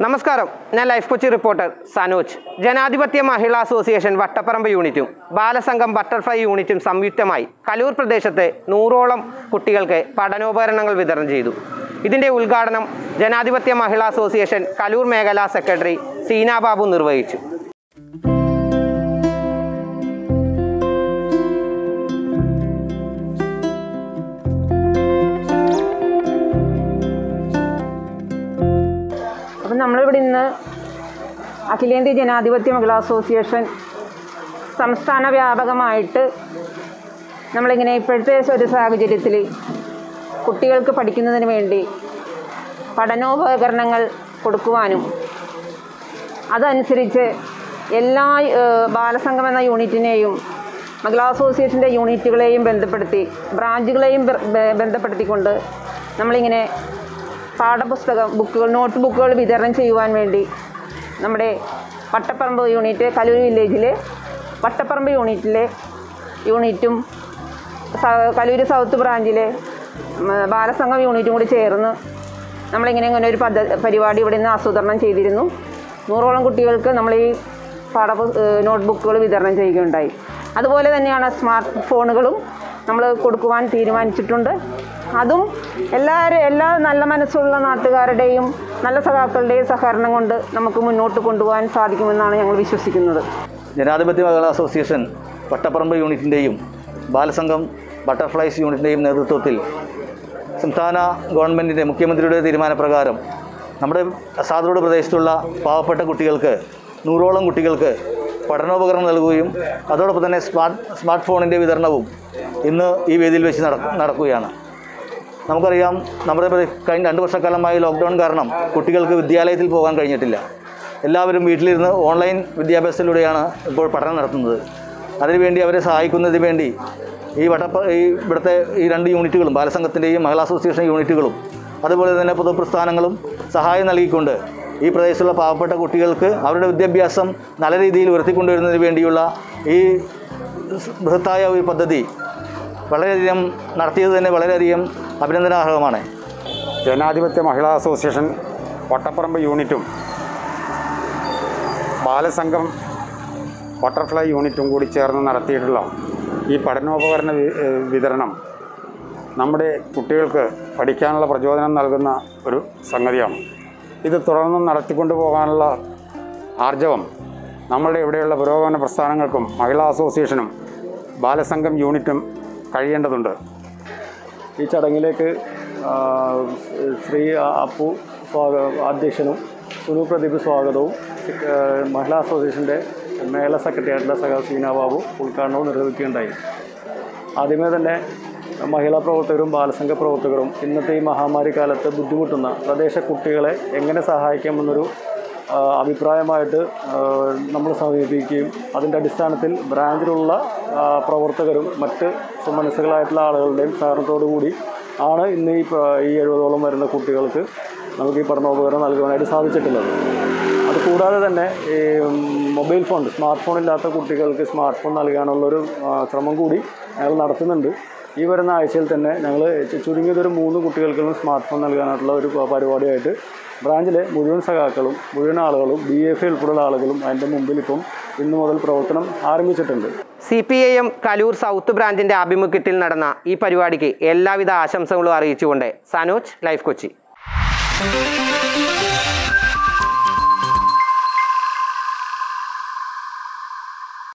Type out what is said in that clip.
നമസ്കാരം ഞാൻ life Kochi reporter Sanoj ജനാധിപത്യ മഹിളാ അസോസിയേഷൻ വട്ടപ്പറമ്പ് യൂണിറ്റും ബാലസംഘം ബട്ടർഫ്ലൈ യൂണിറ്റും സംയുക്തമായി കലൂർ പ്രദേശത്തെ നൂറോളം കുട്ടികൾക്ക് പഠനോപകരണങ്ങൾ വിതരണം ചെയ്തു ഇതിന്റെ ഉദ്ഘാടനം ജനാധിപത്യ മഹിളാ അസോസിയേഷൻ കലൂർ മേഖലാ സെക്രട്ടറി സീന ബാബു നിർവഹിച്ചു അപ്പം നമ്മളിവിടെ ഇന്ന് അഖിലേന്ത്യാ ജനാധിപത്യ മഹിളാ അസോസിയേഷൻ സംസ്ഥാന വ്യാപകമായിട്ട് നമ്മളിങ്ങനെ ഇപ്പോഴത്തെ ഒരു സാഹചര്യത്തിൽ കുട്ടികൾക്ക് പഠിക്കുന്നതിന് വേണ്ടി പഠനോപകരണങ്ങൾ കൊടുക്കുവാനും അതനുസരിച്ച് എല്ലാ ഏഹ്, ബാലസംഘം എന്ന യൂണിറ്റിനെയും മഹിളാ അസോസിയേഷൻ്റെ യൂണിറ്റുകളെയും ബന്ധപ്പെടുത്തി ബ്രാഞ്ചുകളെയും ബ- ബ- ബന്ധപ്പെടുത്തിക്കൊണ്ട് നമ്മളിങ്ങനെ പാഠപുസ്തകം ബുക്കുകൾ നോട്ട് ബുക്കുകൾ വിതരണം ചെയ്യുവാൻ വേണ്ടി നമ്മുടെ വട്ടപ്പറമ്പ് യൂണിറ്റ് കലൂർ വില്ലേജിലെ വട്ടപ്പറമ്പ് യൂണിറ്റിലെ യൂണിറ്റും സ- കലൂർ സൗത്ത് ബ്രാഞ്ചിലെ ഉം, ബാലസംഘം യൂണിറ്റും കൂടി ചേർന്ന് നമ്മളിങ്ങനെ ഇങ്ങനെ ഒരു പദ്ധ പരിപാടി ഇവിടെ നിന്ന് ആസൂത്രണം ചെയ്തിരുന്നു നൂറോളം കുട്ടികൾക്ക് നമ്മൾ ഈ പാഠ നോട്ട്ബുക്കുകൾ വിതരണം ചെയ്യുകയുണ്ടായി അതുപോലെ തന്നെയാണ് സ്മാർട്ട് ഫോണുകളും നമ്മൾ കൊടുക്കുവാൻ തീരുമാനിച്ചിട്ടുണ്ട് അതും എല്ലാവരും എല്ലാ നല്ല മനസ്സുള്ള നാട്ടുകാരുടെയും നല്ല സഖാക്കളുടെയും സഹകരണം കൊണ്ട് നമുക്ക് മുന്നോട്ട് കൊണ്ടുപോകാൻ സാധിക്കുമെന്നാണ് ഞങ്ങൾ വിശ്വസിക്കുന്നത് ജനാധിപത്യ മഹിളാ അസോസിയേഷൻ വട്ടപ്പറമ്പ് യൂണിറ്റിൻ്റെയും ബാലസംഘം ബട്ടർഫ്ലൈസ് യൂണിറ്റിൻ്റെയും നേതൃത്വത്തിൽ സംസ്ഥാന ഗവൺമെൻറ്റിൻ്റെ മുഖ്യമന്ത്രിയുടെ തീരുമാനപ്രകാരം നമ്മുടെ സാദറോഡ് പ്രദേശത്തുള്ള പാവപ്പെട്ട കുട്ടികൾക്ക് നൂറോളം കുട്ടികൾക്ക് പഠനോപകരണം നൽകുകയും അതോടൊപ്പം തന്നെ സ്മാർട്ട് സ്മാർട്ട് ഫോണിൻ്റെ വിതരണവും ഇന്ന് ഈ വേദിയിൽ വെച്ച് നട നടക്കുകയാണ് നമുക്കറിയാം നമ്മുടെ പ്രദേ- കഴിഞ്ഞ രണ്ട് വർഷക്കാലമായി ലോക്ക്ഡൗൺ കാരണം കുട്ടികൾക്ക് വിദ്യാലയത്തിൽ പോകാൻ കഴിഞ്ഞിട്ടില്ല എല്ലാവരും വീട്ടിലിരുന്ന് ഓൺലൈൻ വിദ്യാഭ്യാസത്തിലൂടെയാണ് ഇപ്പോൾ പഠനം നടത്തുന്നത് അതിനുവേണ്ടി അവരെ സഹായിക്കുന്നതിന് വേണ്ടി ഈ വട്ടപ്പ ഈ ഇവിടുത്തെ ഈ രണ്ട് യൂണിറ്റുകളും ബാലസംഘത്തിൻ്റെയും മഹിളാ അസോസിയേഷൻ യൂണിറ്റുകളും അതുപോലെ തന്നെ പൊതുപ്രസ്ഥാനങ്ങളും സഹായം നൽകിക്കൊണ്ട് ഈ പ്രദേശത്തുള്ള പാവപ്പെട്ട കുട്ടികൾക്ക് അവരുടെ വിദ്യാഭ്യാസം നല്ല രീതിയിൽ ഉയർത്തിക്കൊണ്ടുവരുന്നതിന് വേണ്ടിയുള്ള ഈ ബൃഹത്തായ ഒരു പദ്ധതി വളരെയധികം നടത്തിയത് തന്നെ വളരെയധികം അഭിനന്ദനാർഹമാണ് ജനാധിപത്യ മഹിളാ അസോസിയേഷൻ വട്ടപ്പറമ്പ് യൂണിറ്റും ബാലസംഘം ബട്ടർഫ്ലൈ യൂണിറ്റും കൂടി ചേർന്ന് നടത്തിയിട്ടുള്ള ഈ പഠനോപകരണ വി- ഏഹ് വിതരണം നമ്മുടെ കുട്ടികൾക്ക് പഠിക്കാനുള്ള പ്രചോദനം നൽകുന്ന ഒരു സംഗതിയാണ് ഇത് തുടർന്ന് നടത്തിക്കൊണ്ടു പോകാനുള്ള ആർജവം നമ്മളുടെ ഇവിടെയുള്ള പുരോഗമന പ്രസ്ഥാനങ്ങൾക്കും മഹിളാ അസോസിയേഷനും ബാലസംഘം യൂണിറ്റും കഴിയേണ്ടതുണ്ട് ഈ ചടങ്ങിലേക്ക് ആ, ശ്രീ അപ്പു സ്വാഗ അധ്യക്ഷനും സുനു പ്രദീപ് സ്വാഗതവും ആ, മഹിളാ അസോസിയേഷൻ്റെ മേഖലാ സെക്രട്ടറി ആയിട്ടുള്ള സഖാ സീന ബാബു ഉദ്ഘാടനവും നിർവഹിക്കുകയുണ്ടായി ആദ്യമേ തന്നെ മഹിളാ പ്രവർത്തകരും ബാലസംഘ പ്രവർത്തകരും ഇന്നത്തെ ഈ മഹാമാരി കാലത്ത് ബുദ്ധിമുട്ടുന്ന പ്രദേശ കുട്ടികളെ എങ്ങനെ സഹായിക്കാമെന്നൊരു ആ, അഭിപ്രായമായിട്ട് നമ്മൾ സമീപിക്കുകയും അതിൻ്റെ അടിസ്ഥാനത്തിൽ ബ്രാഞ്ചിലുള്ള ആ, പ്രവർത്തകരും മറ്റ് സുമനസ്സുകളായിട്ടുള്ള ആളുകളുടെയും സഹകരണത്തോടു കൂടി ആണ് ഇന്ന് ഈ പ- ഈ എഴുപതോളം വരുന്ന കുട്ടികൾക്ക് നമുക്ക് ഈ പഠനോപകരണം നൽകുവാനായിട്ട് സാധിച്ചിട്ടുള്ളത് അത് കൂടാതെ തന്നെ ഈ ഉം, മൊബൈൽ ഫോൺ സ്മാർട്ട് ഫോൺ ഇല്ലാത്ത കുട്ടികൾക്ക് സ്മാർട്ട് ഫോൺ നൽകാനുള്ളൊരു ആ, ശ്രമം കൂടി ഞങ്ങൾ നടത്തുന്നുണ്ട് ഈ വരുന്ന ആഴ്ചയിൽ തന്നെ ഞങ്ങൾ ചുരുങ്ങിയതൊരു മൂന്ന് കുട്ടികൾക്കും സ്മാർട്ട് ഫോൺ നൽകാനായിട്ടുള്ള ഒരു പ- പരിപാടിയായിട്ട് ബ്രാഞ്ചിലെ മുഴുവൻ സഖാക്കളും മുഴുവൻ ആളുകളും ബി എഫ് ഉൾപ്പെടെയുള്ള ആളുകളും അതിൻ്റെ മുമ്പിൽ ഇപ്പം ഇന്നു മുതൽ പ്രവർത്തനം ആരംഭിച്ചിട്ടുണ്ട് C P I M Kaloor south ബ്രാഞ്ചിന്റെ ആഭിമുഖ്യത്തിൽ നടന്ന ഈ പരിപാടിക്ക് എല്ലാവിധ ആശംസകളും അറിയിച്ചുകൊണ്ട് സനോജ് ലൈഫ് കൊച്ചി